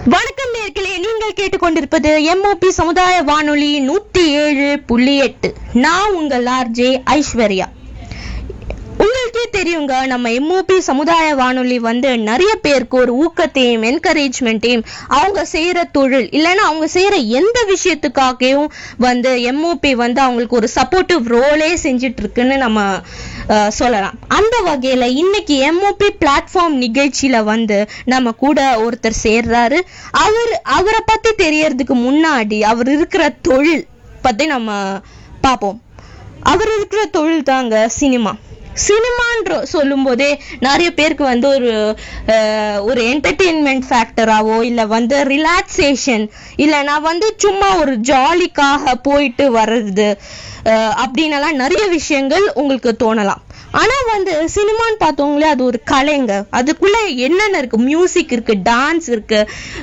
வணக்கம் நேர்களே நீங்கள் கேட்டுக்கொண்டிருப்பது எம்ஓபி சமுதாய வானொலி நூத்தி ஏழு புள்ளி எட்டு நான் உங்கள் ஆர்ஜே ஐஸ்வர்யா உங்களுக்கே தெரியுங்க நம்ம எம்ஓபி சமுதாய வானொலி வந்து நிறைய பேருக்கு ஒரு ஊக்கத்தையும் என்கரேஜ்மெண்ட்டையும் அவங்க செய்யற தொழில் இல்லைன்னா அவங்க செய்யற எந்த விஷயத்துக்காகவும் வந்து எம்ஓபி வந்து அவங்களுக்கு ஒரு சப்போர்ட்டிவ் ரோலே செஞ்சுட்டு இருக்குன்னு நம்ம அஹ், சொல்லலாம் அந்த வகையில இன்னைக்கு எம்ஓபி பிளாட்ஃபார்ம் நிகழ்ச்சியில வந்து நம்ம கூட ஒருத்தர் சேர்றாரு அவர் அவரை பத்தி தெரியறதுக்கு முன்னாடி அவர் இருக்கிற தொழில் பத்தி நம்ம பார்ப்போம் அவர் இருக்கிற தொழில் தாங்க சினிமா சினிமான்ற சொல்லும் போதே நிறைய பேருக்கு வந்து ஒரு அஹ், ஒரு என்டர்டெயின்மெண்ட் ஃபேக்டராவோ இல்ல வந்து ரிலாக்ஸேஷன் இல்லைன்னா வந்து சும்மா ஒரு ஜாலிக்காக போயிட்டு வர்றது அஹ், அப்படின்னலாம் நிறைய விஷயங்கள் உங்களுக்கு தோணலாம் ஆனா வந்து சினிமான்னு பார்த்தவங்களே அது ஒரு கலைங்க அதுக்குள்ள என்னென்ன இருக்கு மியூசிக் இருக்கு டான்ஸ் இருக்கு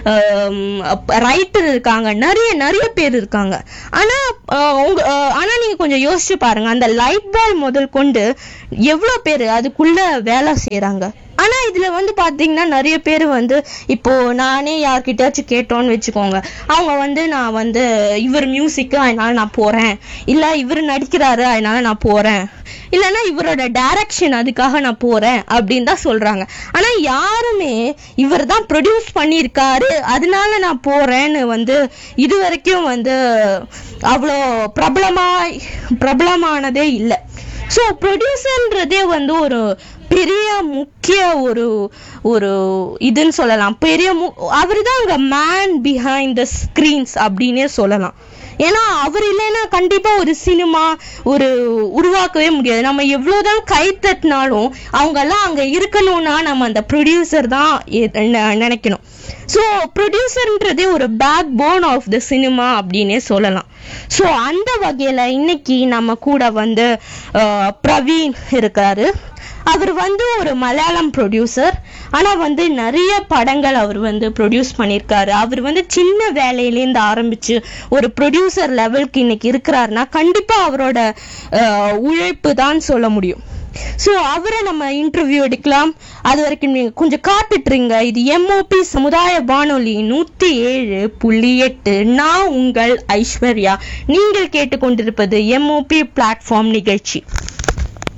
ரைட்டர் இருக்காங்க நிறைய நிறைய பேர் இருக்காங்க ஆனா அஹ், உங்க அஹ், ஆனா நீங்க கொஞ்சம் யோசிச்சு பாருங்க அந்த லைட் பாய் முதல் கொண்டு எவ்வளவு பேர் அதுக்குள்ள வேலை செய்யறாங்க ஆனா இதுல வந்து பாத்தீங்கன்னா நிறைய பேர் வந்து இப்போ நானே யார்கிட்டயாச்சும் கேட்டோன்னு வச்சுக்கோங்க அவங்க வந்து நான் வந்து இவர் மியூசிக் அதனால நான் போறேன் இல்ல இவர் நடிக்கிறாரு அதனால நான் போறேன் இல்லைன்னா இவரோட டைரக்ஷன் அதுக்காக நான் போறேன் அப்படின்னு தான் சொல்றாங்க ஆனா யாருமே இவர் தான் ப்ரொடியூஸ் பண்ணியிருக்காரு அதனால நான் போறேன்னு வந்து இது வரைக்கும் வந்து அவ்வளோ பிரபலமா பிரபலமானதே இல்லை ஸோ ப்ரொடியூசர்ன்றதே வந்து ஒரு பெரிய முக்கிய ஒரு ஒரு இதுன்னு சொல்லலாம் பெரிய அவர் தான் அங்கே மேன் பிஹைண்ட் த ஸ்க்ரீன்ஸ் அப்படின்னே சொல்லலாம் ஏன்னா அவர் இல்லைன்னா கண்டிப்பா ஒரு சினிமா ஒரு உருவாக்கவே முடியாது நம்ம எவ்வளவுதான் கை தட்டினாலும் அவங்க எல்லாம் அங்க இருக்கணும்னா நம்ம அந்த ப்ரொடியூசர் தான் எ- நெ- நினைக்கணும் ஸோ ப்ரொடியூசர்ன்றதே ஒரு backbone of the cinema அப்படின்னே சொல்லலாம் ஸோ அந்த வகையில இன்னைக்கு நம்ம கூட வந்து அஹ், பிரவீன் இருக்காரு அவர் வந்து ஒரு மலையாளம் ப்ரொடியூசர் ஆனா வந்து நிறைய படங்கள் அவர் வந்து ப்ரொடியூஸ் பண்ணியிருக்காரு அவர் வந்து சின்ன வேலையிலேருந்து ஆரம்பிச்சு ஒரு ப்ரொடியூசர் லெவலுக்கு இன்னைக்கு இருக்கிறாருன்னா கண்டிப்பா அவரோட அஹ், உழைப்பு தான் சொல்ல முடியும் ஸோ அவரை நம்ம இன்டர்வியூ எடுக்கலாம் அது வரைக்கும் நீங்க கொஞ்சம் காத்துட்டுருங்க இது எம்ஓபி சமுதாய வானொலி நூத்தி ஏழு புள்ளி எட்டு நான் உங்கள் ஐஸ்வர்யா நீங்கள் கேட்டுக்கொண்டிருப்பது எம்ஓபி பிளாட்ஃபார்ம் நிகழ்ச்சி